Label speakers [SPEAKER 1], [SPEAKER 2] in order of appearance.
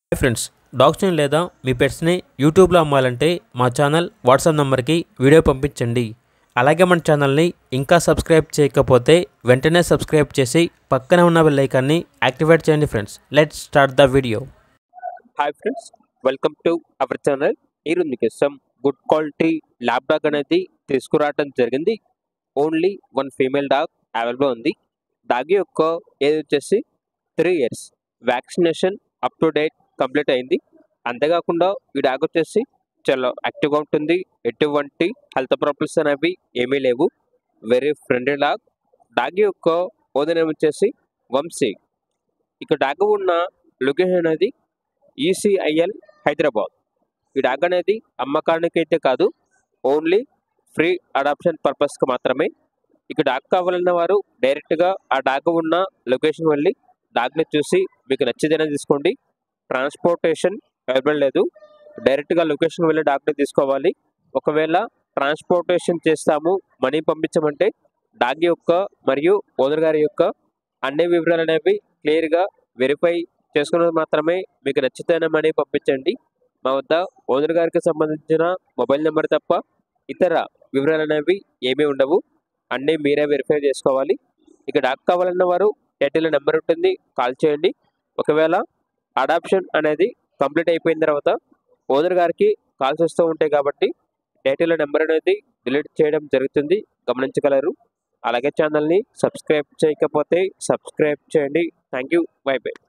[SPEAKER 1] hi friends డాగ్స్ని లేదా మీ పెట్స్ని యూట్యూబ్లో అమ్మాలంటే మా ఛానల్ వాట్సాప్ నెంబర్కి వీడియో పంపించండి అలాగే మన ఛానల్ని ఇంకా సబ్స్క్రైబ్ చేయకపోతే వెంటనే సబ్స్క్రైబ్ చేసి పక్కనే ఉన్న బెల్ ఐకాన్ని యాక్టివేట్ చేయండి friends let's start the video
[SPEAKER 2] hi friends welcome to our channel ఈరోజు మీకు ఇష్టం గుడ్ క్వాలిటీ ల్యాబ్ డాగ్ అనేది తీసుకురావడం జరిగింది only one female dog available ఉంది డాగ్ యొక్క ఏజ్ వచ్చేసి three years vaccination up to date complete అయింది అంతేకాకుండా ఈ డాగ్ వచ్చేసి చాలా యాక్టివ్గా ఉంటుంది ఎటువంటి హెల్త్ ప్రాబ్లమ్స్ అనేవి ఏమీ లేవు వెరీ ఫ్రెండ్లీ డాగ్ డాగ్ యొక్క ఓదనం వచ్చేసి వంశీ ఇక డాగ్ ఉన్న లొకేషన్ అనేది ఈసీఐఎల్ హైదరాబాద్ ఈ డాగ్ అనేది అమ్మకానికి అయితే కాదు ఓన్లీ ఫ్రీ అడాప్షన్ పర్పస్కి మాత్రమే ఇక డాగ్ కావాలన్న వారు డైరెక్ట్గా ఆ డాగ్ ఉన్న లొకేషన్ వెళ్ళి డాగ్ని చూసి మీకు నచ్చితేనే తీసుకోండి ట్రాన్స్పోర్టేషన్ అవైలబుల్ లేదు డైరెక్ట్గా లొకేషన్ వెళ్ళి డాగ్ని తీసుకోవాలి ఒకవేళ ట్రాన్స్పోర్టేషన్ చేస్తాము మనీ పంపించమంటే డాగ్ యొక్క మరియు ఓనర్ గారి యొక్క అన్ని వివరాలు అనేవి క్లియర్గా వెరిఫై చేసుకున్నది మాత్రమే మీకు నచ్చితేనే మనీ పంపించండి మా వద్ద ఓనర్ గారికి సంబంధించిన మొబైల్ నెంబర్ తప్ప ఇతర వివరాలు అనేవి ఏమీ ఉండవు అన్నీ మీరే వెరిఫై చేసుకోవాలి ఇక డాక్ కావాలన్న వారు టైటిల్ నెంబర్ ఉంటుంది కాల్ చేయండి ఒకవేళ అడాప్షన్ అనేది కంప్లీట్ అయిపోయిన తర్వాత ఓనర్ గారికి కాల్స్ వస్తూ ఉంటాయి కాబట్టి టైటిల్ నెంబర్ అనేది డిలీట్ చేయడం జరుగుతుంది గమనించగలరు అలాగే ఛానల్ని సబ్స్క్రైబ్ చేయకపోతే సబ్స్క్రైబ్ చేయండి థ్యాంక్ యూ బై బై